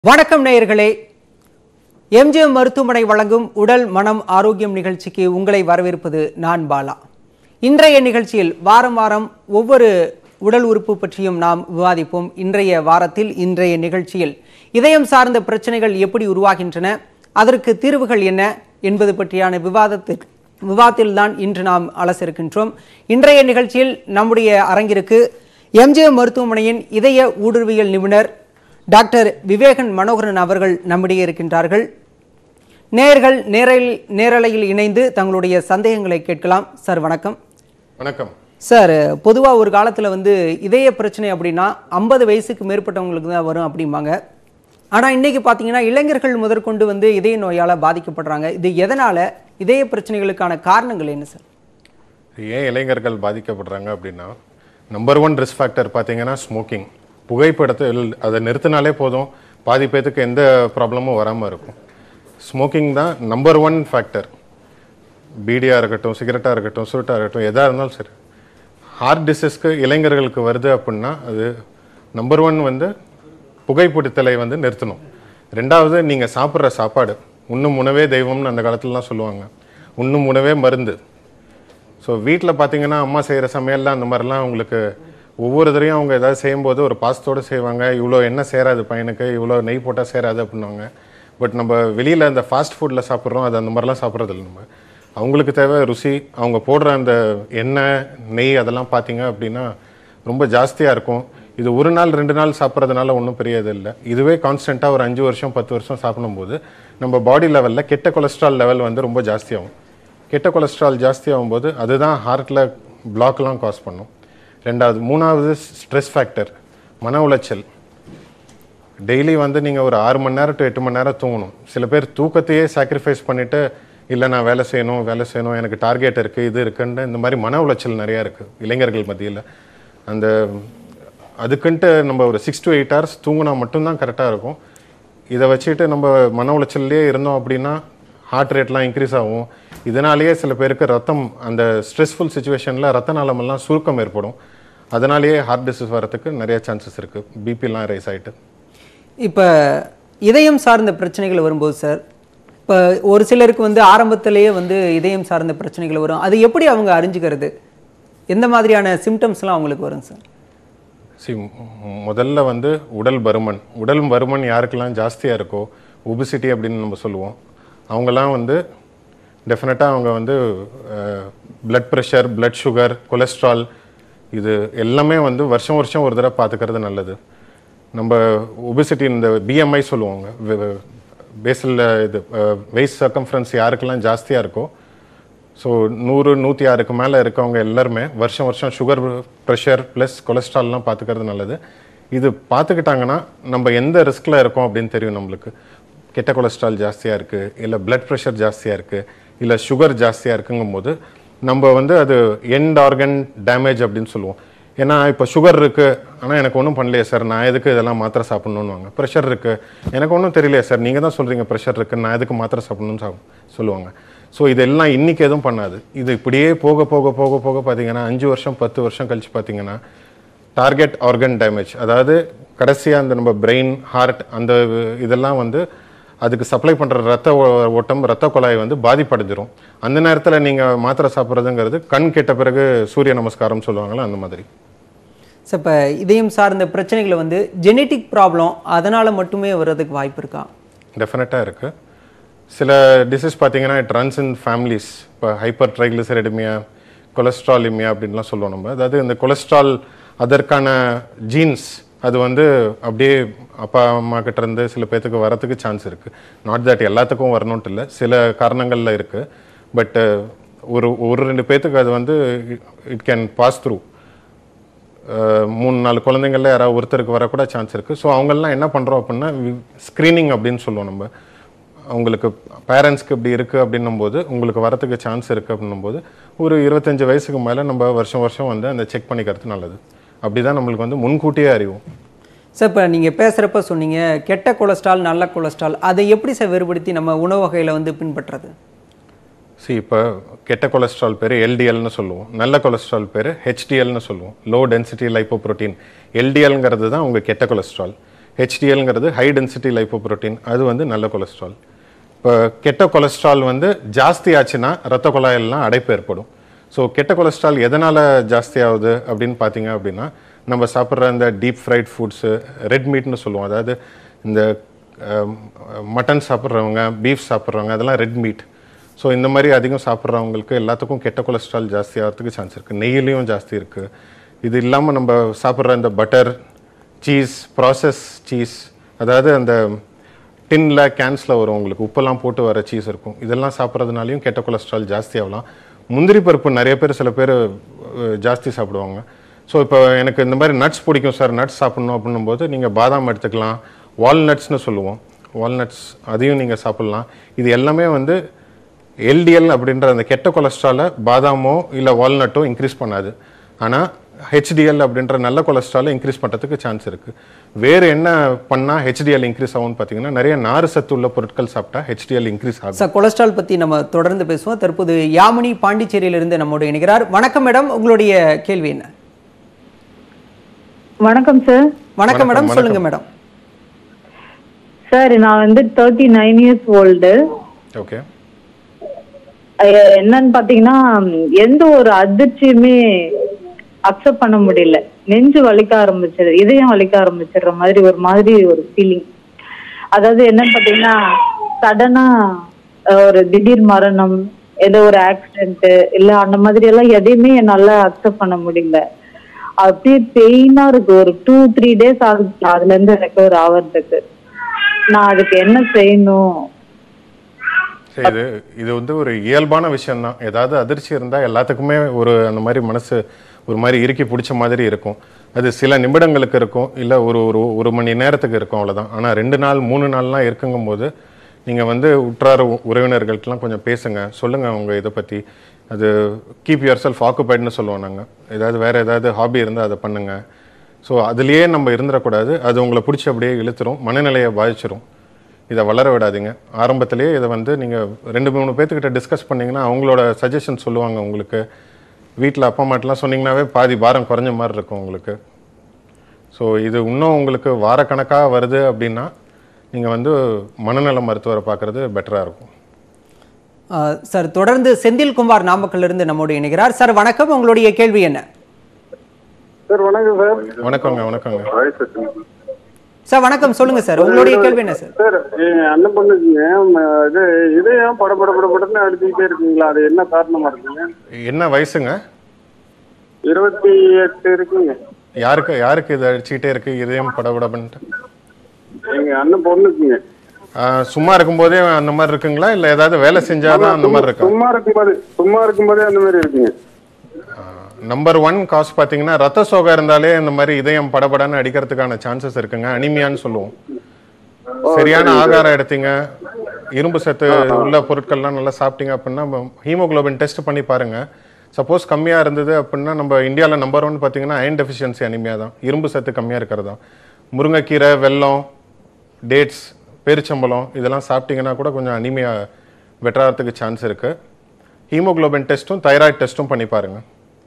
வணக்கம் நேயர்களே எம்ஜிஎம் மருத்துவமனை வழங்கும் உடல் மனம் ஆரோக்கியம் நிகழ்ச்சிக்கு உங்களை வரவேற்பது நான் பாலா இன்றைய நிகழ்ச்சியில் வாரம் வாரம் ஒவ்வொரு உடல் உறுப்பு பற்றியும் நாம் விவாதிப்போம் இன்றைய வாரத்தில் இன்றைய நிகழ்ச்சியில் இதயம் சார்ந்த பிரச்சனைகள் எப்படி உருவாகின்றன அதற்கு தீர்வுகள் என்ன என்பது பற்றியான விவாதத்தில் விவாதத்தில்தான் இன்று நாம் அலசிருக்கின்றோம் இன்றைய நிகழ்ச்சியில் நம்முடைய அரங்கிற்கு எம்ஜிஎம் மருத்துவமனையின் இதய ஊடுருவியல் நிபுணர் டாக்டர் விவேகன் மனோகரன் அவர்கள் நம்மிடையே இருக்கின்றார்கள் நேயர்கள் நேரல் நேரலையில் இணைந்து தங்களுடைய சந்தேகங்களை கேட்கலாம் சார் வணக்கம் வணக்கம் சார் பொதுவாக ஒரு காலத்தில் வந்து இதய பிரச்சனை அப்படின்னா ஐம்பது வயசுக்கு மேற்பட்டவங்களுக்கு தான் வரும் அப்படிம்பாங்க ஆனால் இன்னைக்கு பார்த்தீங்கன்னா இளைஞர்கள் முதற்கொண்டு வந்து இதய நோயால் பாதிக்கப்படுறாங்க இது எதனால் இதய பிரச்சனைகளுக்கான காரணங்கள் என்ன சார் ஏன் இளைஞர்கள் பாதிக்கப்படுறாங்க அப்படின்னா நம்பர் ஒன் ரிஸ்க் ஃபேக்டர் பார்த்தீங்கன்னா ஸ்மோக்கிங் புகைப்படத்தில் அதை நிறுத்தினாலே போதும் பாதி பேத்துக்கு எந்த ப்ராப்ளமும் வராமல் இருக்கும் ஸ்மோக்கிங் தான் நம்பர் ஒன் ஃபேக்டர் பீடியாக இருக்கட்டும் சிகரெட்டாக இருக்கட்டும் சுருட்டாக இருக்கட்டும் எதாக இருந்தாலும் சரி ஹார்ட் டிசீஸ்க்கு இளைஞர்களுக்கு வருது அப்படின்னா அது நம்பர் ஒன் வந்து புகைப்பிடித்தலை வந்து நிறுத்தணும் ரெண்டாவது நீங்கள் சாப்பிட்ற சாப்பாடு உண்ணும் உணவே தெய்வம்னு அந்த காலத்துலலாம் சொல்லுவாங்க உண்ணும் உணவே மருந்து ஸோ வீட்டில் பார்த்தீங்கன்னா அம்மா செய்கிற சமையல்லாம் அந்த மாதிரிலாம் உங்களுக்கு ஒவ்வொரு தடையும் அவங்க ஏதாவது செய்யும்போது ஒரு பாசத்தோடு செய்வாங்க இவ்வளோ எண்ணெய் சேராது பையனுக்கு இவ்வளோ நெய் போட்டால் சேராது அப்படின்னுவாங்க பட் நம்ம வெளியில் அந்த ஃபாஸ்ட் ஃபுட்டில் சாப்பிட்றோம் அது அந்த மாதிரிலாம் சாப்பிட்றதில்ல நம்ம அவங்களுக்கு தேவை ருசி அவங்க போடுற அந்த எண்ணெய் நெய் அதெல்லாம் பார்த்தீங்க அப்படின்னா ரொம்ப ஜாஸ்தியாக இருக்கும் இது ஒரு நாள் ரெண்டு நாள் சாப்பிட்றதுனால ஒன்றும் பெரிய இது இல்லை இதுவே கான்ஸ்டண்ட்டாக ஒரு அஞ்சு வருஷம் பத்து வருஷம் சாப்பிடும்போது நம்ம பாடி லெவலில் கெட்ட கொலஸ்ட்ரால் லெவல் வந்து ரொம்ப ஜாஸ்தியாகும் கெட்ட கொலஸ்ட்ரால் ஜாஸ்தி ஆகும்போது அதுதான் ஹார்ட்டில் பிளாக்லாம் காஸ் பண்ணும் ரெண்டாவது மூணாவது ஸ்ட்ரெஸ் ஃபேக்டர் மன உளைச்சல் டெய்லி வந்து நீங்கள் ஒரு ஆறு மணி நேரம் டு எட்டு மணி நேரம் தூங்கணும் சில பேர் தூக்கத்தையே சாக்ரிஃபைஸ் பண்ணிவிட்டு இல்லை நான் வேலை செய்யணும் வேலை செய்யணும் எனக்கு டார்கெட் இருக்குது இது இருக்குன்னு இந்த மாதிரி மன உளைச்சல் நிறையா இருக்குது இளைஞர்கள் மத்தியில் அந்த அதுக்குன்ட்டு நம்ம ஒரு சிக்ஸ் டு எயிட் ஹவர்ஸ் தூங்கினா மட்டும்தான் கரெக்டாக இருக்கும் இதை வச்சுட்டு நம்ம மன உளைச்சல்லையே இருந்தோம் அப்படின்னா ஹார்ட் ரேட்லாம் இன்க்ரீஸ் ஆகும் இதனாலேயே சில பேருக்கு ரத்தம் அந்த ஸ்ட்ரெஸ்ஃபுல் சுச்சுவேஷனில் ரத்த நாளமெல்லாம் சுருக்கம் ஏற்படும் அதனாலேயே ஹார்ட் டிசீஸ் வரதுக்கு நிறைய சான்சஸ் இருக்குது பிபிலாம் ரைஸ் ஆகிட்டு இப்போ இதயம் சார்ந்த பிரச்சனைகள் வரும்போது சார் இப்போ ஒரு சிலருக்கு வந்து ஆரம்பத்திலேயே வந்து இதயம் சார்ந்த பிரச்சனைகள் வரும் அது எப்படி அவங்க அறிஞ்சுக்கிறது எந்த மாதிரியான சிம்டம்ஸ்லாம் அவங்களுக்கு வரும் சார் சி முதல்ல வந்து உடல் பருமன் உடல் பருமன் யாருக்கெல்லாம் ஜாஸ்தியாக இருக்கோ ஒபிசிட்டி அப்படின்னு நம்ம சொல்லுவோம் அவங்கெல்லாம் வந்து டெஃபினட்டாக அவங்க வந்து blood pressure blood sugar cholesterol இது எல்லாமே வந்து வருஷம் வருஷம் ஒரு தடவை பார்த்துக்கிறது நல்லது நம்ம ஒபிசிட்டி இந்த பிஎம்ஐ சொல்லுவாங்க பேசலில் இது வெயிட் சர்க்கம்ஃபரன்ஸ் யாருக்கெல்லாம் ஜாஸ்தியாக இருக்கோ ஸோ நூறு நூற்றி ஆறுக்கு மேலே இருக்கவங்க எல்லாருமே வருஷம் வருஷம் சுகர் ப்ரெஷர் ப்ளஸ் கொலஸ்ட்ரால்லாம் பார்த்துக்கிறது நல்லது இது பார்த்துக்கிட்டாங்கன்னா நம்ம எந்த ரிஸ்கில் இருக்கோம் அப்படின்னு தெரியும் நம்மளுக்கு கெட்ட கொலஸ்ட்ரால் ஜாஸ்தியாக இருக்குது இல்லை பிளட் ப்ரெஷர் ஜாஸ்தியாக இருக்குது இல்லை சுகர் ஜாஸ்தியாக இருக்குங்கும்போது நம்ம வந்து அது எண்ட் ஆர்கன் டேமேஜ் அப்படின்னு சொல்லுவோம் ஏன்னா இப்போ சுகர் இருக்குது ஆனால் எனக்கு ஒன்றும் பண்ணலையே சார் நான் எதுக்கு இதெல்லாம் மாத்திரை சாப்பிட்ணுன்னுவாங்க ப்ரெஷர் இருக்குது எனக்கு ஒன்றும் தெரியலையே சார் நீங்கள் தான் சொல்கிறீங்க ப்ரெஷர் இருக்குது நான் எதுக்கு மாத்திரை சாப்பிட்ணுன்னு சாப் சொல்லுவாங்க ஸோ இதெல்லாம் இன்றைக்கி எதுவும் பண்ணாது இது இப்படியே போக போக போக போக பார்த்தீங்கன்னா அஞ்சு வருஷம் பத்து வருஷம் கழிச்சு பார்த்தீங்கன்னா டார்கெட் ஆர்கன் டேமேஜ் அதாவது கடைசியாக அந்த நம்ம பிரெயின் ஹார்ட் அந்த இதெல்லாம் வந்து அதுக்கு சப்ளை பண்ணுற ரத்த ஓ- ஓட்டம் ரத்த குழாய் வந்து பாதிப்படைஞ்சிரும் அந்த நேரத்தில் நீங்கள் மாத்திரை சாப்பிட்றதுங்கிறது கண் கெட்ட பிறகு சூரிய நமஸ்காரம் சொல்லுவாங்களா அந்த மாதிரி சார் இப்போ இதயம் சார்ந்த பிரச்சனைகளை வந்து ஜெனட்டிக் ப்ராப்ளம் அதனால் மட்டுமே வர்றதுக்கு வாய்ப்பு இருக்கா டெஃபினட்டாக இருக்குது சில டிசீஸ் பார்த்தீங்கன்னா இட் ரன்ஸ் இன் ஃபேமிலிஸ் இப்போ ஹைப்பர் ட்ரைக்ளிசரிடமியா கொலஸ்ட்ராலிமியா அப்படின்லாம் சொல்லுவோம் நம்ம அதாவது இந்த கொலஸ்ட்ரால் அதற்கான ஜீன்ஸ் அது வந்து அப்படியே அப்பா அம்மா கிட்ட இருந்து சில பேர்த்துக்கு வரத்துக்கு சான்ஸ் இருக்குது நாட் தட் எல்லாத்துக்கும் வரணுன்ட்டு இல்லை சில காரணங்களில் இருக்குது பட் ஒரு ஒரு ரெண்டு பேர்த்துக்கு அது வந்து it can pass through ah மூணு நாலு குழந்தைங்கள்ல யாராவது ஒருத்தருக்கு வரக்கூட சான்ஸ் இருக்குது ஸோ அவங்கெல்லாம் என்ன பண்ணுறோம் அப்படின்னா ஸ்க்ரீனிங் அப்படின்னு சொல்லுவோம் நம்ம அவங்களுக்கு பேரண்ட்ஸ்க்கு இப்படி இருக்குது அப்படின்னும் போது உங்களுக்கு வரத்துக்கு சான்ஸ் இருக்குது அப்படின்னும் போது ஒரு இருபத்தஞ்சு வயசுக்கு மேலே நம்ம வருஷம் வருஷம் வந்து அந்த செக் பண்ணிக்கிறது நல்லது அப்படி தான் நம்மளுக்கு வந்து முன்கூட்டியே அறிவோம் சார் இப்போ நீங்கள் பேசுகிறப்ப சொன்னீங்க கெட்ட கொலஸ்ட்ரால் நல்ல கொலஸ்ட்ரால் அதை எப்படி சார் வேறுபடுத்தி நம்ம உணவு வகையில் வந்து பின்பற்றுறது see இப்போ கெட்ட கொலஸ்ட்ரால் பேர் எல்டிஎல்னு சொல்லுவோம் நல்ல கொலஸ்ட்ரால் பேர் ஹெச்டிஎல்னு சொல்லுவோம் லோ டென்சிட்டி லைப்போப்ரோட்டீன் எல்டிஎல்ங்கிறது தான் உங்கள் கெட்ட கொலஸ்ட்ரால் ஹெச்டிஎல்ங்கிறது ஹை டென்சிட்டி லைப்போப்ரோட்டீன் அது வந்து நல்ல கொலஸ்ட்ரால் இப்போ கெட்ட கொலஸ்ட்ரால் வந்து ஜாஸ்தி ஆச்சுன்னா ரத்த குழாயெல்லாம் அடைப்பு ஏற்படும் ஸோ கெட்ட கொலஸ்ட்ரால் எதனால் ஜாஸ்தி ஆகுது அப்படின்னு பார்த்தீங்க அப்படின்னா நம்ம சாப்பிட்ற இந்த டீப் ஃப்ரைட் ஃபுட்ஸு ரெட் மீட்னு சொல்லுவோம் அதாவது இந்த மட்டன் சாப்பிட்றவங்க பீஃப் சாப்பிட்றவங்க அதெல்லாம் ரெட் மீட் ஸோ இந்த மாதிரி அதிகம் சாப்பிட்றவங்களுக்கு எல்லாத்துக்கும் கெட்ட கொலஸ்ட்ரால் ஜாஸ்தி ஆகிறதுக்கு சான்ஸ் இருக்குது நெய்யிலையும் ஜாஸ்தி இருக்குது இது இல்லாமல் நம்ம சாப்பிட்ற இந்த பட்டர் சீஸ் ப்ராசஸ் சீஸ் அதாவது அந்த டின்ல கேன்ஸில் வரும் உங்களுக்கு உப்பெல்லாம் போட்டு வர சீஸ் இருக்கும் இதெல்லாம் சாப்பிட்றதுனாலையும் கெட்ட கொலஸ்ட்ரால் ஜாஸ்தி ஆகலாம் முந்திரி பருப்பு நிறைய பேர் சில பேர் அஹ், ஜாஸ்தி சாப்பிடுவாங்க ஸோ இப்போ எனக்கு இந்த மாதிரி நட்ஸ் பிடிக்கும் சார் நட்ஸ் சாப்பிடணும் அப்படின்னும் போது நீங்கள் பாதாம் எடுத்துக்கலாம் வால்நட்ஸ்னு சொல்லுவோம் வால்நட்ஸ் அதையும் நீங்கள் சாப்பிட்லாம் இது எல்லாமே வந்து எல்டிஎல் அப்படின்ற அந்த கெட்ட கொலஸ்ட்ராலை பாதாமோ இல்லை வால்நட்டோ இன்க்ரீஸ் பண்ணாது ஆனால் ஹெச்டிஎல் அப்படின்ற நல்ல கொலஸ்ட்ராலை இன்க்ரீஸ் பண்ணுறதுக்கு சான்ஸ் இருக்குது வேறு என்ன பண்ணால் ஹெச்டிஎல் இன்க்ரீஸ் ஆகும்னு பார்த்தீங்கன்னா நிறைய நார் சத்து உள்ள பொருட்கள் சாப்பிட்டா ஹெச்டிஎல் இன்க்ரீஸ் ஆகும் சார் கொலஸ்ட்ரால் பத்தி நம்ம தொடர்ந்து பேசுவோம் தற்போது யாமினி பாண்டிச்சேரியிலிருந்து நம்மோடு இணைகிறார் வணக்கம் மேடம் உங்களுடைய கேள்வி என்ன வணக்கம் சார் வணக்கம் மேடம் வணக்கம். சொல்லுங்க மேடம் சார் நான் வந்து thirty nine years old okay என்னன்னு பாத்தீங்கன்னா எந்த ஒரு அதிர்ச்சியுமே அக்செப்ட் பண்ண முடியல நெஞ்சு வலிக்க ஆரம்பிச்சிரு இதயம் வலிக்க ஆரம்பிச்சிடுற மாதிரி ஒரு மாதிரி ஒரு ஃபீலிங் அதாவது என்னன்னு பாத்தீங்கன்னா சடனா ஒரு திடீர் மரணம் ஏதோ ஒரு ஆக்சிடென்ட் இல்ல அந்த மாதிரி எல்லாம் எதையுமே என்னால அக்செப்ட் பண்ண முடியல அப்படியே பெயினா இருக்கு ஒரு டூ த்ரீ டேஸ் ஆகுது அதுல இருந்து ரெக்கவர் ஆவறதுக்கு நான் அதுக்கு என்ன செய்யணும் சரி இது இது வந்து ஒரு இயல்பான விஷயம்தான் ஏதாவது அதிர்ச்சி இருந்தால் எல்லாத்துக்குமே ஒரு அந்த மாதிரி மனசு ஒரு மாதிரி இறுக்கி பிடிச்ச மாதிரி இருக்கும் அது சில நிமிடங்களுக்கு இருக்கும் இல்லை ஒரு ஒரு ஒரு மணி நேரத்துக்கு இருக்கும் அவ்வளோதான் ஆனால் ரெண்டு நாள் மூணு நாள்லாம் இருக்குங்கும் போது நீங்கள் வந்து உற்றார் உ- உறவினர்கள்ட்டலாம் கொஞ்சம் பேசுங்க சொல்லுங்கள் உங்கள் இதை பற்றி அது கீப் யுவர் செல்ஃப் ஆக்குபைட்னு சொல்லுவோம் நாங்கள் ஏதாவது வேறு ஏதாவது ஹாபி இருந்தால் அதை பண்ணுங்கள் ஸோ அதுலேயே நம்ம இருந்துடக்கூடாது அது உங்களை பிடிச்சி அப்படியே இழுத்துரும் மனநிலையை பாதிச்சிரும் இதை வளர விடாதீங்க ஆரம்பத்திலேயே இதை வந்து நீங்கள் ரெண்டு மூணு பேர்த்துக்கிட்ட டிஸ்கஸ் பண்ணீங்கன்னா அவங்களோட சஜஷன் சொல்லுவாங்க உங்களுக்கு வீட்டில் அப்பா அம்மாட்டெலாம் சொன்னீங்கன்னாவே பாதி பாரம் குறைஞ்ச மாதிரி இருக்கும் உங்களுக்கு ஸோ இது இன்னும் உங்களுக்கு வாரக்கணக்காக வருது அப்படின்னா நீங்கள் வந்து மனநல மருத்துவரை பார்க்குறது பெட்டராக இருக்கும் ஆஹ் சார் தொடர்ந்து செந்தில்குமார் நாமக்கல்லிருந்து நம்மோடு இணைகிறார் சார் வணக்கம் உங்களுடைய கேள்வி என்ன சார் வணக்கம் சார் வணக்கங்க வணக்கங்க சார் வணக்கம் சொல்லுங்க சார் உங்களுடைய கேள்வி என்ன சார் சார் என் அண்ணன் பொண்ணுக்குங்க ம, இது இதயம் பட பட பட படன்னு அடிச்சுக்கிட்டே இருக்குங்களா அது என்ன காரணமா இருக்குங்க என்ன வயசுங்க இருபத்தி எட்டு இருக்குங்க யாருக்கு யாருக்கு இது அடிச்சுக்கிட்டே இருக்கு இதயம் படபடபன்ட்டு எங்க அண்ணன் பொண்ணுக்குங்க ஆஹ் சும்மா இருக்கும்போதே அந்த மாதிரி இருக்குங்களா இல்லை ஏதாவது வேலை செஞ்சாதான் அந்த மாதிரி இருக்கா சும்மா இருக்கும்போது சும்மா இருக்கும்போதே அந்த மாதிரி இருக்குங்க நம்பர் ஒன் காஸ் பார்த்தீங்கன்னா ரத்த சோகை இருந்தாலே இந்த மாதிரி இதயம் படபடன்னு அடிக்கிறதுக்கான சான்சஸ் இருக்குங்க அனிமியான்னு சொல்லுவோம் சரியான ஆகாரம் எடுத்தீங்க இரும்பு சத்து உள்ள பொருட்கள்லாம் நல்லா சாப்பிட்டீங்க அப்படின்னா ஹீமோகுளோபின் டெஸ்ட் பண்ணி பாருங்க சப்போஸ் கம்மியாக இருந்தது அப்படின்னா நம்ம இந்தியாவில் நம்பர் ஒன் பார்த்தீங்கன்னா அயன் டெஃபிஷியன்சி அனிமியா தான் இரும்பு சத்து கம்மியாக இருக்கிறது தான் முருங்கைக்கீரை வெல்லம் டேட்ஸ் பேரிச்சம்பழம் இதெல்லாம் சாப்பிட்டீங்கன்னா கூட கொஞ்சம் அனிமியா வெட்டுறதுக்கு சான்ஸ் இருக்குது ஹீமோகுளோபின் டெஸ்ட்டும் தைராய்டு டெஸ்ட்டும் பண்ணி பாருங்கள்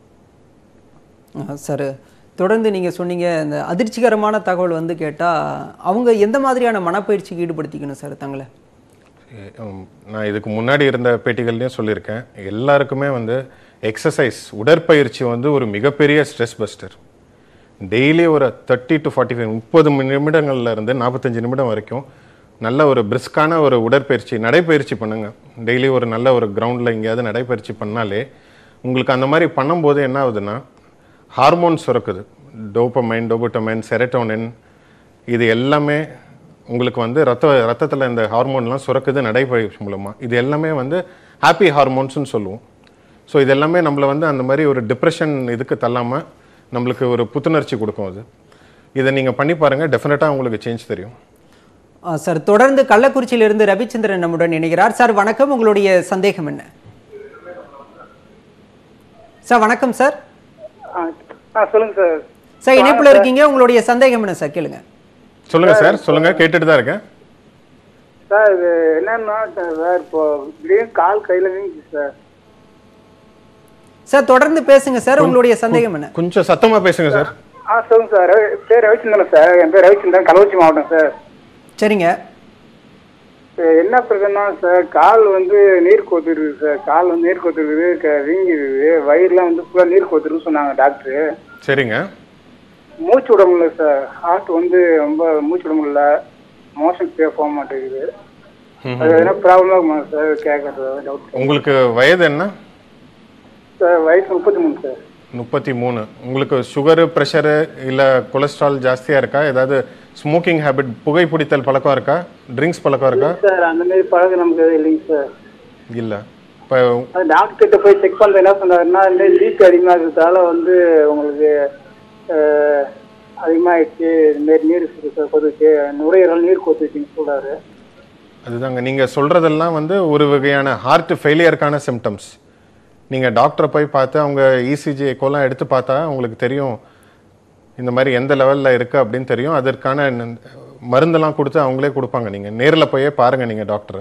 ஆஹ் சார் தொடர்ந்து நீங்க சொன்னீங்க இந்த அதிர்ச்சிகரமான தகவல் வந்து கேட்டா அவங்க எந்த மாதிரியான மனப்பயிற்சிக்கு ஈடுபடுத்திக்கணும் சார் தங்களை உம், நான் இதுக்கு முன்னாடி இருந்த பேட்டிகள்லையும் சொல்லியிருக்கேன் எல்லாருக்குமே வந்து எக்ஸசைஸ் உடற்பயிற்சி வந்து ஒரு மிகப்பெரிய ஸ்ட்ரெஸ் பஸ்டர் டெய்லி ஒரு தேர்ட்டி டு ஃபார்ட்டி ஃபைவ் முப்பது நிமிடங்கள்ல இருந்து நாற்பத்தஞ்சு நிமிடம் வரைக்கும் நல்ல ஒரு பிரிஸ்கான ஒரு உடற்பயிற்சி நடைப்பயிற்சி பண்ணுங்க டெய்லி ஒரு நல்ல ஒரு கிரவுண்டில் எங்கேயாவது நடைப்பயிற்சி பண்ணாலே உங்களுக்கு அந்த மாதிரி பண்ணும்போது என்ன ஆகுதுன்னா ஹார்மோன் சுரக்குது டோப்பமைன் டோபோட்டமைன் செரட்டோனின் இது எல்லாமே உங்களுக்கு வந்து ரத்த ரத்தத்தில் இந்த ஹார்மோன்லாம் சுரக்குது நடைப்பயிற்சி மூலமாக இது எல்லாமே வந்து ஹாப்பி ஹார்மோன்ஸ்னு சொல்லுவோம் ஸோ இது எல்லாமே நம்மளை வந்து அந்த மாதிரி ஒரு டிப்ரெஷன் இதுக்கு தள்ளாமல் நம்மளுக்கு ஒரு புத்துணர்ச்சி கொடுக்கும் அது இதை நீங்கள் பண்ணி பாருங்கள் டெஃபினட்டாக உங்களுக்கு சேஞ்ச் தெரியும் ஆஹ் சார் தொடர்ந்து கள்ளக்குறிச்சியிலிருந்து ரவிச்சந்திரன் நம்முடன் இணைகிறார் சார் வணக்கம் உங்களுடைய சந்தேகம் என்ன சார் வணக்கம் சார் ஆ சொல்லுங்க சார் சார் இணைப்புல இருக்கீங்க உங்களுடைய சந்தேகம் என்ன சார் கேளுங்க சொல்லுங்கள் சார் சொல்லுங்கள் கேட்டுட்டு தான் இருக்கேன் சார் இது என்னன்னா சார் இப்போ திடீர்னு கால் கையில நீங்க சார் சார் தொடர்ந்து பேசுங்க சார் உங்களுடைய சந்தேகம் என்ன கொஞ்சம் சத்தமாக பேசுங்க சார் ஆ சொல்லுங்க சார் ரவி- பேர் ரவிச்சந்திரன் சார் என் பேர் ரவிச்சந்திரன் கள்ளக்குறிச்சி மாவட்டம் சார் சரிங்க சார், என்ன பிரச்சனைனா சார் கால் வந்து நீர் கோத்துருக்குது சார் கால் வந்து நீர் கோத்துருக்குது க- வீங்கிருக்குது வயிறுலாம் வந்து ஃபுல்லாக நீர் கோத்துருக்குன்னு சொன்னாங்க டாக்டரு சரிங்க மூச்சு விட முடியல சார் ஹார்ட் வந்து ரொம்ப மூச்சு விட முடியல மோஷன் போக மாட்டேங்குது ம், அது என்ன ப்ராப்ளமாக இருக்குமா சார் கேட்கறது டவுட் உங்களுக்கு வயது என்ன சார் வயசு முப்பத்தி மூணு சார் முப்பத்தி மூணு உங்களுக்கு சுகரு ப்ரெஷரு இல்லை கொலஸ்ட்ரால் ஜாஸ்தியாக இருக்கா ஏதாவது ஸ்மோக்கிங் ஹேபிட் புகைப்பிடித்தல் பழக்கம் இருக்கா ட்ரிங்க்ஸ் பழக்கம் இருக்கா சார் அந்த மாதிரி பழக்கம் நமக்கு எதுவும் இல்லைங்க சார் இல்லை இப்போ அது டாக்டர் கிட்ட போய் செக் பண்றது என்ன சொன்னாருன்னா இந்த பிபி அதிகமாக இருக்கிறதால வந்து உங்களுக்கு அஹ், அதிகமாயிடுச்சு இந்த மாதிரி நீர் சுருக்கு கொதிச்சு நுரையீரல் நீர் கொதிச்சுன்னு சொல்றாரு அதுதாங்க நீங்கள் சொல்கிறதெல்லாம் வந்து ஒரு வகையான ஹார்ட் ஃபெயிலியருக்கான சிம்டம்ஸ் நீங்கள் டாக்டரை போய் பார்த்து அவங்க இசிஜி எக்கோலாம் எடுத்து பார்த்தா உங்களுக்கு தெரியும் இந்த மாதிரி எந்த லெவலில் இருக்குது அப்படின்னு தெரியும் அதற்கான ந- மருந்தெல்லாம் கொடுத்து அவங்களே கொடுப்பாங்க நீங்கள் நேரில் போயே பாருங்கள் நீங்கள் டாக்டரை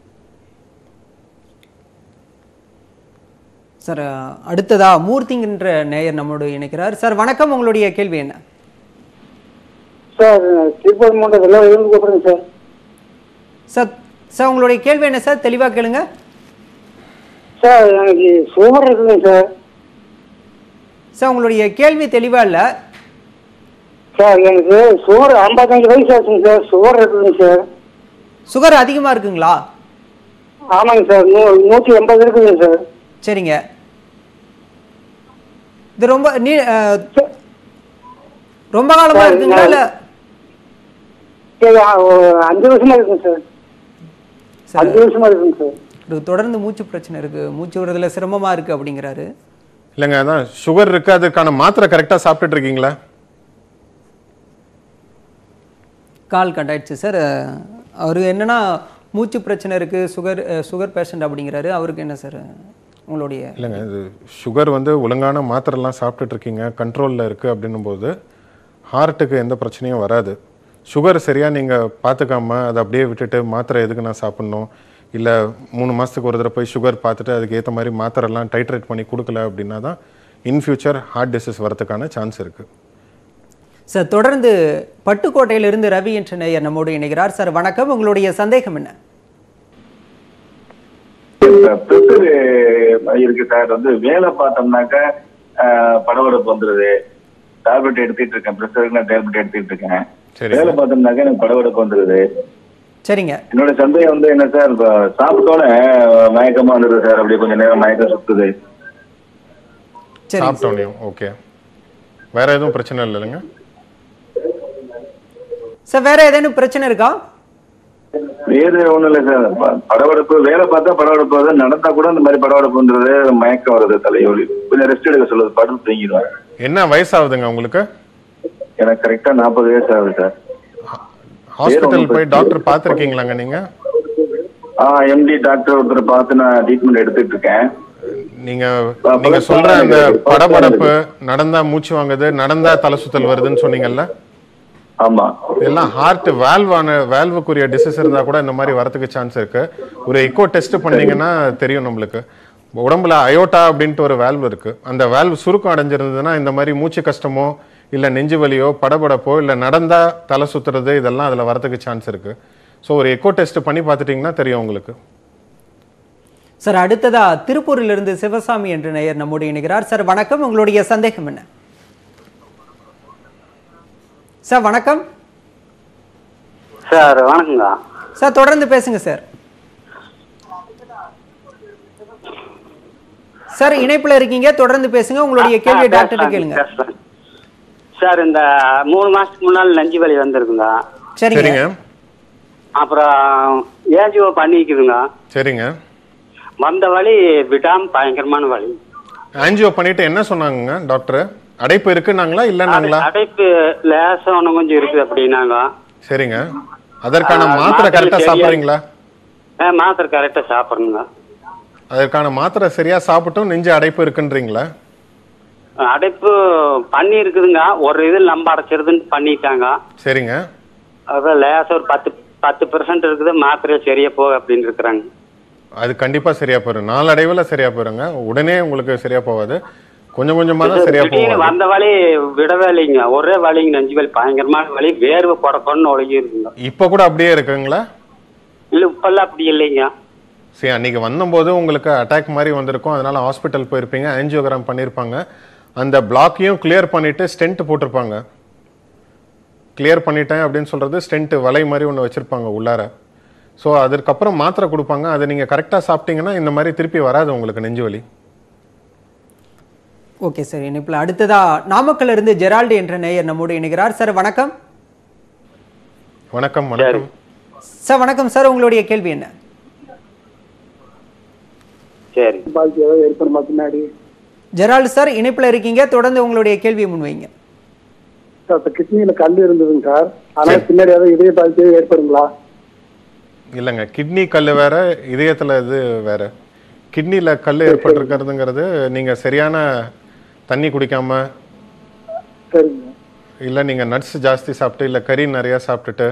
சார் அடுத்ததா மூர்த்திங்கின்ற நேயர் நம்மோடு இணைக்கிறார் சார் வணக்கம் உங்களுடைய கேள்வி என்ன சார் திருப்பதி மாவட்டம் எல்லாம் இருந்து கூப்பிடுங்க சார் சார் சார் உங்களுடைய கேள்வி என்ன சார் தெளிவாக கேளுங்க சார் எனக்கு சுகர் இருக்குங்க சார் சார் உங்களுடைய கேள்வி தெளிவாக இல்லை சார் எனக்கு சுகர் ஐம்பத்தஞ்சு வயசு ஆச்சுங்க சார் சுகர் இருக்குங்க சார் சுகர் அதிகமாக இருக்குங்களா ஆமாங்க சார் நூ நூற்றி எண்பது இருக்குங்க சார் சரிங்க இது ரொம்ப நீ அஹ், ரொம்ப காலமாக இருக்குங்களா இல்லை சரி ஆ, ஒரு அஞ்சு வருஷமா இருக்குங்க சார் சார் அஞ்சு வருஷமா இருக்குங்க சார் இவருக்கு தொடர்ந்து மூச்சு பிரச்சனை இருக்கு மூச்சு விடுறதுல சிரமமா இருக்கு அப்படிங்கிறாரு இல்லைங்க அதான் சுகர் இருக்கு அதுக்கான மாத்திரை கரெக்டாக சாப்பிட்டுட்டு இருக்கீங்களா கால் கட் ஆயிடுச்சு சார் அவர் என்னன்னா மூச்சு பிரச்சனை இருக்கு சுகர் சுகர் பேஷண்ட் அப்படிங்கிறாரு அவருக்கு என்ன சார் உங்களுடைய இல்லைங்க இது சுகர் வந்து ஒழுங்கான மாத்திரைலாம் சாப்பிட்டுட்டு இருக்கீங்க கண்ட்ரோலில் இருக்குது அப்படின்னும் போது ஹார்ட்டுக்கு எந்த பிரச்சனையும் வராது சுகர் சரியாக நீங்கள் பார்த்துக்காம அதை அப்படியே விட்டுட்டு மாத்திரை எதுக்கு நான் சாப்பிட்ணும் இல்லை மூணு மாதத்துக்கு ஒரு தடவை போய் சுகர் பார்த்துட்டு அதுக்கு ஏற்ற மாதிரி மாத்திரைலாம் டைட்ரேட் பண்ணி கொடுக்கல அப்படின்னா தான் இன் ஃபியூச்சர் ஹார்ட் டிசீஸ் வரதுக்கான சான்ஸ் இருக்குது சார் தொடர்ந்து பட்டுக்கோட்டையிலிருந்து ரவி என்ற நேயர் நம்மோடு இணைகிறார் சார் வணக்கம் உங்களுடைய சந்தேகம் என்ன ப்ரெஷர் இருக்கு சார் வந்து வேலை பார்த்தோம்னாக்க ஆஹ், படபடப்பு வந்துருது டேப்லெட் எடுத்துட்டு இருக்கேன் ப்ரெஷருக்கு நான் டேப்லெட் எடுத்துட்டு இருக்கேன் சரி வேலை பார்த்தோம்னாக்க எனக்கு படபடப்பு வந்துருது சரிங்க என்னோட சந்தேகம் வந்து என்ன சார் இப்போ சாப்பிட்டோன்னே மயக்கமா வந்துருது சார் அப்படியே கொஞ்ச நேரம் மயக்கம் சுத்துது சரிங்க சாப்பிட்டோனையும் ஓகே வேற எதுவும் பிரச்சனை இல்லைங்க சார் வேற ஏதேனும் பிரச்சனை இருக்கா வேறு ஒண்ணும் இல்லை சார் ப- படபடப்பு வேலை பார்த்தா படபடப்பு வருது நடந்தா கூட இந்த மாதிரி படபடப்பு வந்துருது மயக்கம் வருது தலைவலி கொஞ்சம் ரெஸ்ட் எடுக்க சொல்லுது படுத்து தூங்கிடுவேன் என்ன வயசாகுதுங்க உங்களுக்கு எனக்கு கரெக்டா நாற்பது வயசு ஆகுது சார் ஹாஸ்பிட்டல் போய் டாக்டர் பார்த்துருக்கீங்களாங்க நீங்கள் ஆ எம்டி டாக்டர் ஒருத்தர் பார்த்து நான் ட்ரீட்மெண்ட் எடுத்துட்டு இருக்கேன் நீங்க ப- நீங்க பல சொல்ற அந்த காரணங்கள் படபடப்பு நடந்தா மூச்சு வாங்குது நடந்தா தலை சுத்தல் வருதுன்னு சொன்னீங்கல்ல ஆமா இதெல்லாம் ஹார்ட் வேல்வான வேல்வுக்குரிய டிசீஸ் இருந்தா கூட இந்த மாதிரி வரதுக்கு சான்ஸ் இருக்கு ஒரு எக்கோ டெஸ்ட் பண்ணீங்கன்னா தெரியும் நம்மளுக்கு உடம்புல அயோட்டா அப்படின்ட்டு ஒரு வேல்வ் இருக்கு அந்த வேல்வ் சுருக்கம் அடைஞ்சிருந்ததுன்னா இந்த மாதிரி மூச்சு கஷ்டமோ இல்ல நெஞ்சு வலியோ படபடப்போ இல்ல நடந்தா தலை சுத்துறது இதெல்லாம் அதுல வரதுக்கு சான்ஸ் இருக்கு ஸோ ஒரு எக்கோ டெஸ்ட் பண்ணி பார்த்துட்டீங்கன்னா தெரியும் உங்களுக்கு சார் அடுத்ததா திருப்பூரிலிருந்து சிவசாமி என்ற நேயர் நம்மோடு இணைகிறார் சார் வணக்கம் உங்களுடைய சந்தேகம் என்ன சார் வணக்கம் சார் வணக்கங்க சார் தொடர்ந்து பேசுங்க சார் சார் இணைப்புல இருக்கீங்க தொடர்ந்து பேசுங்க உங்களுடைய கேள்வி ஆ, டாக்டர் பேசலாம், கேளுங்க பேசலாம். சார் இந்த மூணு மாசத்துக்கு முன்னால் நெஞ்சு வலி வந்திருக்குங்க சரிங்க சரிங்க அப்புறம் ஏஜிஓ பண்ணிக்குதுங்க சரிங்க வந்த வலி விடாம பயங்கரமான வலி ஆன்ஜியோ பண்ணிட்டு என்ன சொன்னாங்க டாக்டர் அடைப்பு இருக்குன்னாங்களா இல்லைன்னாங்களா அடைப்பு லேசா ஒண்ணு கொஞ்சம் இருக்குது அப்படின்னாங்க சரிங்க அதற்கான ஆ, மாத்திரை மாத்திரை கரெக்டா சரியா- சாப்பிட்றீங்களா ஆ, மாத்திரை கரெக்டா சாப்பிடணுங்க அதற்கான மாத்திரை சரியா சாப்பிட்டும் நெஞ்சு அடைப்பு இருக்குன்றீங்களா அடைப்பு பண்ணி இருக்குதுங்க ஒரு இது நம்ப அடைச்சிருதுன்னு பண்ணிட்டாங்க சரிங்க அதான் லேசா ஒரு பத்து பத்து பெர்சன்ட் இருக்குது மாத்திரை சரியா போக அப்படின்னு இருக்கிறாங்க அது கண்டிப்பா சரியா போயிடும் நாளடைவில் சரியா போயிருங்க உடனே உங்களுக்கு சரியா போகாது கொஞ்சம் கொஞ்சமாக தான் சரியாக திடீர்னு போகும் வந்த வலி விடவே இல்லைங்க ஒரே வலிங்க நெஞ்சு வலி பயங்கரமான வலி வேர்வை கொட கொடன்னு ஒழுகி இருக்குங்க இப்போ கூட அப்படியே இருக்குங்களா இல்ல இப்பெல்லாம் அப்படி இல்லைங்க சரி அன்னைக்கு வந்தபோது உங்களுக்கு அட்டாக் மாதிரி வந்திருக்கும் அதனால ஹாஸ்பிட்டல் போயிருப்பீங்க ஆன்ஜியோகிராம் பண்ணியிருப்பாங்க அந்த பிளாக்கையும் கிளியர் பண்ணிட்டு ஸ்டென்ட் போட்டிருப்பாங்க கிளியர் பண்ணிட்டேன் அப்படின்னு சொல்றது ஸ்டென்ட் வலை மாதிரி ஒன்று வச்சிருப்பாங்க உள்ளார ஸோ அதுக்கப்புறம் மாத்திரை கொடுப்பாங்க அதை நீங்கள் கரெக்டாக சாப்பிட்டீங்கன்னா இந்த மாதிரி திருப்பி வராது உங்களுக்கு நெஞ்சு வலி ஓகே சார் இனிப்பில் அடுத்ததா நாமக்கல்ல இருந்து ஜெரால்டு என்ற நேயர் நம்மோடு இணைகிறார் சார் வணக்கம் வணக்கம் வணக்கம் சார் வணக்கம் சார் உங்களுடைய கேள்வி என்ன சரி பாதிப்பு ஏதாவது ஏற்படுமா பின்னாடி ஜெரால்டு சார் இணைப்பில் இருக்கீங்க தொடர்ந்து உங்களுடைய கேள்வியை முன்வைங்க சார் இப்போ கிட்னியில் கல் இருந்ததுங்க சார் ஆனால் பின்னாடி ஏதாவது இதய பாதிப்பு ஏற்படுங்களா இல்லைங்க கிட்னி கல் வேற இதயத்தில் இது வேற கிட்னியில் கல் ஏற்பட்டிருக்கிறதுங்கிறது நீங்கள் சரியான தண்ணி குடிக்காம சரிங்க இல்லை நீங்கள் நட்ஸ் ஜாஸ்தி சாப்பிட்டு இல்லை கறி நிறையா சாப்பிட்டுட்டு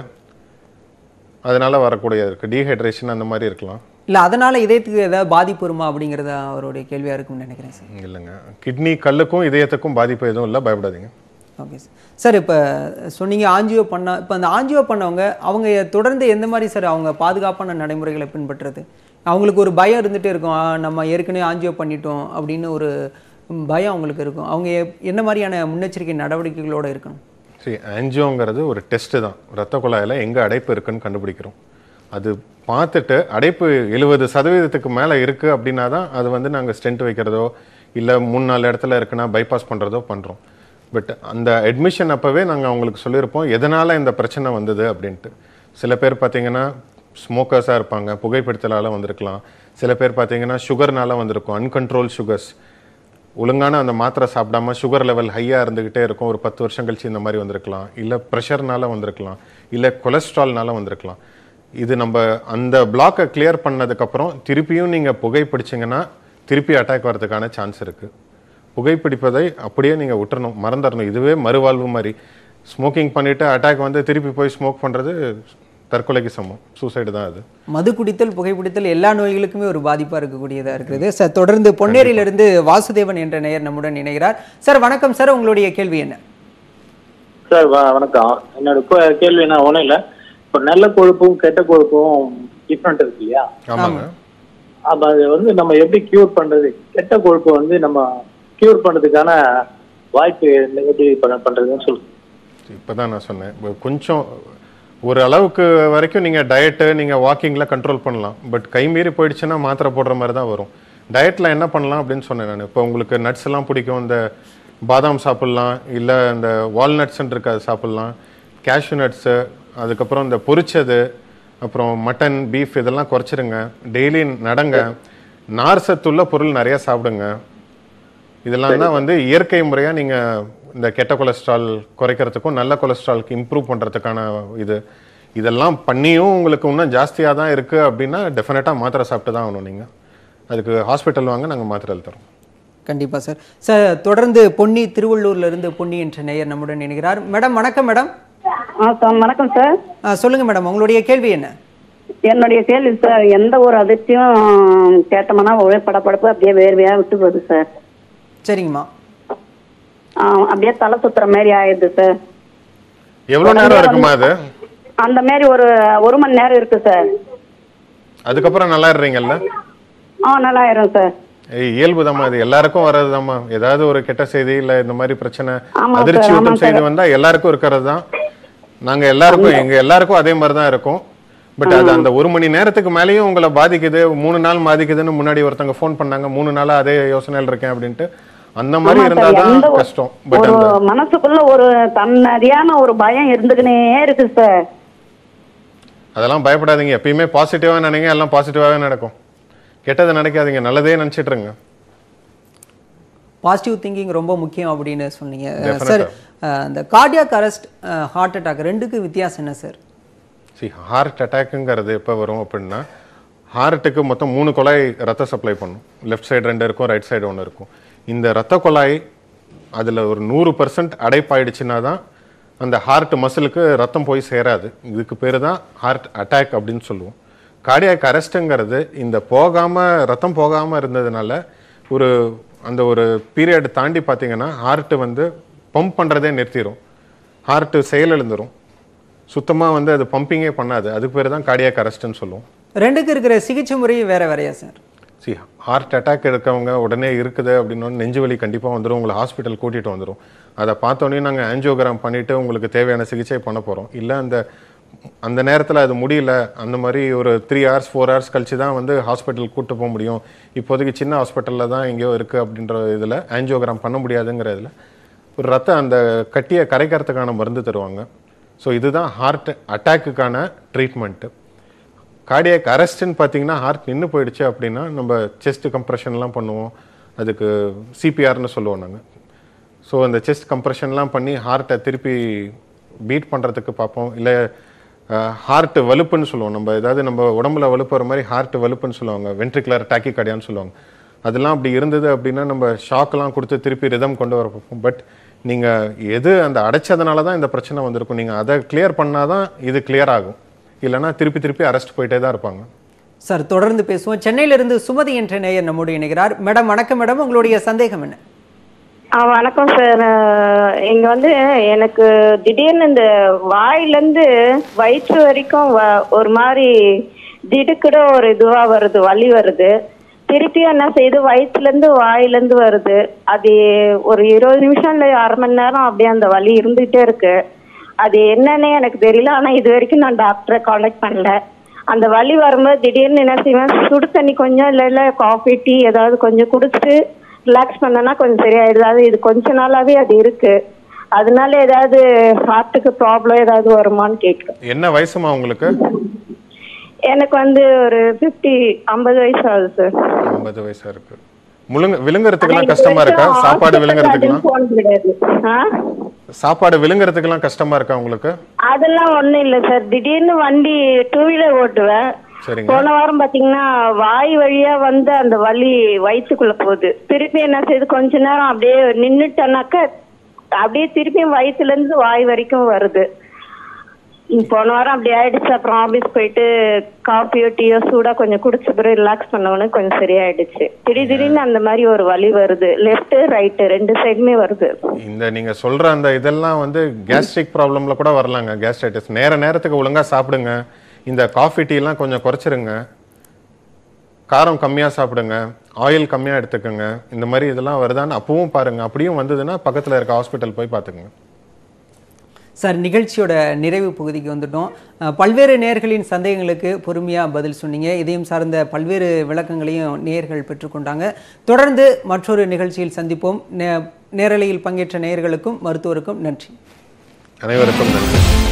அதனால வரக்கூடியது இருக்குது டீஹைட்ரேஷன் அந்த மாதிரி இருக்கலாம் இல்ல அதனால இதயத்துக்கு ஏதாவது பாதிப்பு வருமா அப்படிங்கறத அவருடைய கேள்வியா இருக்கும்னு நினைக்கிறேன் சார் இல்லைங்க கிட்னி கல்லுக்கும் இதயத்துக்கும் பாதிப்பு எதுவும் இல்லை பயப்படாதீங்க ஓகே சார் சார் இப்போ சொன்னீங்க ஆஞ்சியோ பண்ண இப்போ அந்த ஆஞ்சியோ பண்ணவங்க அவங்க தொடர்ந்து எந்த மாதிரி சார் அவங்க பாதுகாப்பான நடைமுறைகளை பின்பற்றுறது அவங்களுக்கு ஒரு பயம் இருந்துகிட்டே இருக்கும் ஆ, நம்ம ஏற்கனவே ஆஞ்சியோ பண்ணிட்டோம் அப்படின்னு ஒரு பயம் அவங்களுக்கு இருக்கும் அவங்க எப்- என்ன மாதிரியான முன்னெச்சரிக்கை நடவடிக்கைகளோட இருக்கணும் சரி ஆன்ஜியோங்கிறது ஒரு டெஸ்ட்டு தான் ரத்த குழாயில் எங்கே அடைப்பு இருக்குன்னு கண்டுபிடிக்கிறோம் அது பார்த்துட்டு அடைப்பு எழுபது சதவீதத்துக்கு மேலே இருக்குது அப்படின்னா தான் அது வந்து நாங்கள் ஸ்டென்ட் வைக்கிறதோ இல்லை மூணு நாலு இடத்துல இருக்குன்னா பைபாஸ் பண்ணுறதோ பண்ணுறோம் பட் அந்த அட்மிஷன் அப்போவே நாங்கள் அவங்களுக்கு சொல்லியிருப்போம் எதனால் இந்த பிரச்சனை வந்தது அப்படின்ட்டு சில பேர் பார்த்தீங்கன்னா ஸ்மோக்கர்ஸாக இருப்பாங்க புகைப்பிடித்தலால் வந்திருக்கலாம் சில பேர் பார்த்தீங்கன்னா சுகர்னால வந்திருக்கும் அன்கண்ட்ரோல் சுகர்ஸ் ஒழுங்கான அந்த மாத்திரை சாப்பிடாம சுகர் லெவல் ஹையாக இருந்துக்கிட்டே இருக்கும் ஒரு பத்து வருஷம் கழிச்சு இந்த மாதிரி வந்திருக்கலாம் இல்லை ப்ரெஷர்னால வந்திருக்கலாம் இல்லை கொலஸ்ட்ரால்னால வந்திருக்கலாம் இது நம்ம அந்த பிளாக்கை கிளியர் பண்ணதுக்கப்புறம் திருப்பியும் நீங்கள் புகைப்பிடிச்சிங்கன்னா திருப்பி அட்டாக் வரதுக்கான சான்ஸ் இருக்குது புகைப்பிடிப்பதை அப்படியே நீங்கள் விட்டுறணும் மறந்துடணும் இதுவே மறுவாழ்வு மாதிரி ஸ்மோக்கிங் பண்ணிவிட்டு அட்டாக் வந்து திருப்பி போய் ஸ்மோக் பண்ணுறது தற்கொலைக்கு சமம் சூசைடு தான் அது மது குடித்தல் புகைப்பிடித்தல் எல்லா நோய்களுக்குமே ஒரு பாதிப்பா இருக்கக்கூடியதா இருக்கிறது சார் தொடர்ந்து பொன்னேரியிலிருந்து வாசுதேவன் என்ற நேயர் நம்முடன் இணைகிறார் சார் வணக்கம் சார் உங்களுடைய கேள்வி என்ன சார் வ- வணக்கம் என்னோட கோ- கேள்வி என்ன ஒன்றும் இல்லை இப்போ நல்ல கொழுப்பும் கெட்ட கொழுப்பும் டிஃப்ரெண்ட் இருக்கு இல்லையா ஆமாங்க அப்போ அது வந்து நம்ம எப்படி கியூர் பண்றது கெட்ட கொழுப்பை வந்து நம்ம கியூர் பண்றதுக்கான வாய்ப்பு என்ன- எப்படி பண்ண- பண்றதுன்னு சொல்லு இப்போ தான் நான் சொன்னேன் இப்ப கொஞ்சம் ஒரு அளவுக்கு வரைக்கும் நீங்கள் டயட்டு நீங்கள் வாக்கிங்கில் கண்ட்ரோல் பண்ணலாம் பட் கைமீறி போயிடுச்சுன்னா மாத்திரை போடுற மாதிரி தான் வரும் டயட்டில் என்ன பண்ணலாம் அப்படின்னு சொன்னேன் நான் இப்போ உங்களுக்கு நட்ஸ் எல்லாம் பிடிக்கும் இந்த பாதாம் சாப்பிட்லாம் இல்லை இந்த வால்நட்ஸ்ன்னு இருக்கு அது சாப்பிட்லாம் கேஷ்யூ நட்ஸு அதுக்கப்புறம் இந்த பொரிச்சது அப்புறம் மட்டன் பீஃப் இதெல்லாம் குறைச்சிருங்க டெய்லி நடங்க நார் சத்துள்ள பொருள் நிறைய சாப்பிடுங்க இதெல்லாம் தான் வந்து இயற்கை முறையாக நீங்கள் இந்த கெட்ட கொலஸ்ட்ரால் குறைக்கிறதுக்கும் நல்ல கொலஸ்ட்ராலுக்கு இம்ப்ரூவ் பண்ணுறதுக்கான இது இதெல்லாம் பண்ணியும் உங்களுக்கு இன்னும் ஜாஸ்தியாக தான் இருக்குது அப்படின்னா டெஃபினட்டாக மாத்திரை சாப்பிட்டு தான் ஆகணும் நீங்கள் அதுக்கு ஹாஸ்பிட்டல் வாங்க நாங்கள் மாத்திரை எழுதி தரோம் கண்டிப்பா சார் சார் தொடர்ந்து பொன்னி திருவள்ளூர்ல இருந்து பொன்னி என்ற நேயர் நம்முடன் இணைகிறார் மேடம் வணக்கம் மேடம் ஆ சார் வணக்கம் சார் ஆ, சொல்லுங்க மேடம் உங்களுடைய கேள்வி என்ன என்னுடைய கேள்வி சார் எந்த ஒரு அதிர்ச்சியும் கேட்டோம்னா ஒரே படப்படப்பு அப்படியே வேர்வையா விட்டு போகுது சார் சரிங்கம்மா ஆ, அப்படியே தலை சுத்துற மாதிரி ஆயிடுது சார் எவ்வளோ நேரம் இருக்குமா அது அந்த மாதிரி ஒரு ஒரு மணி நேரம் இருக்கு சார் அதுக்கப்புறம் நல்லா இருறீங்கல்ல ஆ நல்லா ஆயிரும் சார் ஏய், இயல்புதாம்மா இது எல்லாருக்கும் வர்றதுதாம்மா ஏதாவது ஒரு கெட்ட செய்தி இல்லை இந்த மாதிரி பிரச்சனை ஆமா சார், அதிர்ச்சி ஆமா ஊட்டும் செய்தி வந்தா எல்லாருக்கும் இருக்கிறது தான் நாங்க எல்லாருக்கும் எங்க எல்லாருக்கும் அதே மாதிரி தான் இருக்கும் பட் அது அந்த ஒரு மணி நேரத்துக்கு மேலேயும் உங்களை பாதிக்குது மூணு நாள் பாதிக்குதுன்னு முன்னாடி ஒருத்தங்க ஃபோன் பண்ணாங்க மூணு நாளா அதே யோசனையில் இருக்கேன் அப்படின்ட்டு அந்த மாதிரி ஆமா சார், இருந்தாதான் எந்த ஒரு- கஷ்டம் பட் ஒரு அந்த மனசுக்குள்ள ஒரு தன்னறியாம ஒரு பயம் இருந்துக்கினே இருக்கு சார் அதெல்லாம் பயப்படாதீங்க எப்பயுமே பாசிட்டிவா நினைங்க எல்லாம் பாசிட்டிவாவே நடக்கும் கெட்டதை நினைக்காதீங்க நல்லதே நினைச்சிட்டு இருங்க பாசிட்டிவ் திங்கிங் ரொம்ப முக்கியம் அப்படின்னு சொன்னீங்க Definitely. சார் இந்த கார்டியாக் அரெஸ்ட் ஹார்ட் அட்டாக் ரெண்டுக்கு வித்தியாசம் என்ன சார் சி ஹார்ட் அட்டாக்குங்கிறது எப்போ வரும் அப்படின்னா ஹார்ட்டுக்கு மொத்தம் மூணு குழாய் ரத்த சப்ளை பண்ணும் லெஃப்ட் சைடு ரெண்டு இருக்கும் ரைட் சைடு ஒன்று இருக்கும் இந்த ரத்த குழாய் அதில் ஒரு நூறு பர்சன்ட் அடைப்பாயிடுச்சுன்னா தான் அந்த ஹார்ட் மசிலுக்கு ரத்தம் போய் சேராது இதுக்கு பேர் தான் ஹார்ட் அட்டாக் அப்படின்னு சொல்லுவோம் கார்டியாக் அரெஸ்ட்டுங்கிறது இந்த போகாமல் ரத்தம் போகாமல் இருந்ததுனால ஒரு அந்த ஒரு பீரியட் தாண்டி பார்த்தீங்கன்னா ஹார்ட் வந்து பம்ப் பண்ணுறதே நிறுத்திடும் ஹார்ட் செயலிழந்துரும் சுத்தமாக வந்து அது பம்பிங்கே பண்ணாது அதுக்கு பேர் தான் கார்டியாக் அரெஸ்ட்னு சொல்லுவோம் ரெண்டுக்கு இருக்கிற சிகிச்சை முறை வேற வேறையா சார் சி ஹார்ட் அட்டாக் இருக்கவங்க உடனே இருக்குது அப்படின்னா நெஞ்சு வலி கண்டிப்பாக வந்துடும் உங்களை ஹாஸ்பிட்டல் கூட்டிகிட்டு வந்துடும் அதை பார்த்தோன்னே நாங்கள் ஆன்ஜியோகிராம் பண்ணிவிட்டு உங்களுக்கு தேவையான சிகிச்சை பண்ண போகிறோம் இல்லை அந்த அந்த நேரத்தில் அது முடியல அந்த மாதிரி ஒரு த்ரீ ஹவர்ஸ் ஃபோர் ஹவர்ஸ் கழிச்சு தான் வந்து ஹாஸ்பிட்டல் கூட்டு போக முடியும் இப்போதைக்கு சின்ன ஹாஸ்பிட்டலில் தான் எங்கேயோ இருக்குது அப்படின்ற இதில் ஆன்ஜியோகிராம் பண்ண முடியாதுங்கிற இதில் ஒரு ரத்த அந்த கட்டியை கரைக்கிறதுக்கான மருந்து தருவாங்க ஸோ இதுதான் ஹார்ட் அட்டாக்குக்கான ட்ரீட்மெண்ட்டு கார்டியாக் அரெஸ்ட்னு பார்த்தீங்கன்னா ஹார்ட் நின்று போயிடுச்சு அப்படின்னா நம்ம செஸ்ட் கம்ப்ரெஷன்லாம் பண்ணுவோம் அதுக்கு சிபிஆர்னு சொல்லுவோம் நாங்கள் ஸோ அந்த செஸ்ட் கம்ப்ரெஷன்லாம் பண்ணி ஹார்ட்டை திருப்பி பீட் பண்ணுறதுக்கு பார்ப்போம் இல்லை ஹார்ட் வலுப்புன்னு சொல்லுவோம் நம்ம ஏதாவது நம்ம உடம்புல வலுப்புற மாதிரி ஹார்ட் வலுப்புன்னு சொல்லுவாங்க வென்ட்ரிகுலர் டாக்கி கார்டியான்னு சொல்லுவாங்க அதெல்லாம் அப்படி இருந்தது அப்படின்னா நம்ம ஷாக்கெல்லாம் கொடுத்து திருப்பி ரிதம் கொண்டு வர பார்ப்போம் பட் நீங்கள் எது அந்த அடைச்சதுனால தான் இந்த பிரச்சனை வந்திருக்கும் நீங்கள் அதை கிளியர் பண்ணால் தான் இது கிளியர் ஆகும் இல்லைன்னா திருப்பி திருப்பி அரெஸ்ட் போயிட்டே தான் இருப்பாங்க சார் தொடர்ந்து பேசுவோம் சென்னையிலிருந்து சுமதி என்ற நேயர் நம்மோடு இணைகிறார் மேடம் வணக்கம் மேடம் உங்களுடைய சந்தேகம் என்ன ஆ வணக்கம் சார் இங்க வந்து எனக்கு திடீர்னு இந்த வாயிலேருந்து வயிற்று வரைக்கும் வ- ஒரு மாதிரி திடுக்கிட ஒரு இதுவா வருது வலி வருது திருப்பியும் என்ன செய்யுது வயிற்றுலேருந்து வாயிலேருந்து வருது அது ஒரு இருபது நிமிஷம் இல்லை அரை மணி நேரம் அப்படியே அந்த வலி இருந்துகிட்டே இருக்கு அது என்னன்னே எனக்கு தெரியல ஆனால் இது வரைக்கும் நான் டாக்டரை காண்டாக்ட் பண்ணல அந்த வலி வரும்போது திடீர்னு என்ன செய்வேன் சுடு தண்ணி கொஞ்சம் இல்லை இல்லை காஃபி டீ ஏதாவது கொஞ்சம் குடிச்சிட்டு ரிலாக்ஸ் பண்ணனா கொஞ்சம் சரியாயிடுது அது இது கொஞ்ச நாளாவே அது இருக்கு அதனால ஏதாவது ஹார்ட்டுக்கு ப்ராப்ளம் ஏதாவது வருமான்னு கேட்குறேன் என்ன வயசுமா உங்களுக்கு எனக்கு வந்து ஒரு ஃபிஃப்டி ஐம்பது வயசு ஆகுது சார் ஐம்பது வயசா இருக்கு முழுங்க விழுங்குறதுக்கெல்லாம் கஷ்டமா இருக்கா சாப்பாடு விழுங்குறதுக்கெல்லாம் போனது கிடையாது ஆ? சாப்பாடு விழுங்குறதுக்கெல்லாம் கஷ்டமா இருக்கா உங்களுக்கு அதெல்லாம் ஒண்ணும் இல்ல சார் திடீர்னு வண்டி டூ வீலர் ஓட்டுவேன் சரிங்க போன வாரம் பாத்தீங்கன்னா வாய் வழியா வந்து அந்த வலி வயிற்றுக்குள்ள போகுது திருப்பி என்ன செய்யுது கொஞ்ச நேரம் அப்படியே நின்னுட்டேனாக்க அப்படியே திருப்பியும் வயிற்றுல இருந்து வாய் வரைக்கும் வருது ம், போன வாரம் அப்படி ஆயிடுச்சு அப்புறம் ஆபீஸ் போயிட்டு காஃபியோ டீயோ சூடா கொஞ்சம் குடிச்ச பிறகு ரிலாக்ஸ் பண்ணவொடனே கொஞ்சம் சரியாயிடுச்சு திடீர் திடீர்னு அந்த மாதிரி ஒரு வலி வருது லெஃப்ட் ரைட்டு ரெண்டு சைடுமே வருது இந்த நீங்க சொல்ற அந்த இதெல்லாம் வந்து கேஸ்ட்ரிக் ப்ராப்ளம்ல கூட வரலாங்க கேஸ்ட்ரைட்டிஸ் நேர நேரத்துக்கு ஒழுங்கா சாப்பிடுங்க இந்த காஃபி டீ எல்லாம் கொஞ்சம் குறைச்சிருங்க காரம் கம்மியா சாப்பிடுங்க ஆயில் கம்மியா எடுத்துக்கோங்க இந்த மாதிரி இதெல்லாம் வருதான்னு அப்பவும் பாருங்க அப்படியும் வந்ததுன்னா பக்கத்துல இருக்க ஹாஸ்பிட்டல் போய் பார்த்துக்குங்க சார் நிகழ்ச்சியோட நிறைவு பகுதிக்கு வந்துட்டோம் அஹ், பல்வேறு நேயர்களின் சந்தேகங்களுக்கு பொறுமையாக பதில் சொன்னீங்க இதையும் சார்ந்த பல்வேறு விளக்கங்களையும் நேயர்கள் பெற்றுக்கொண்டாங்க தொடர்ந்து மற்றொரு நிகழ்ச்சியில் சந்திப்போம் நே- நேரலையில் பங்கேற்ற நேயர்களுக்கும் மருத்துவருக்கும் நன்றி அனைவருக்கும் நன்றி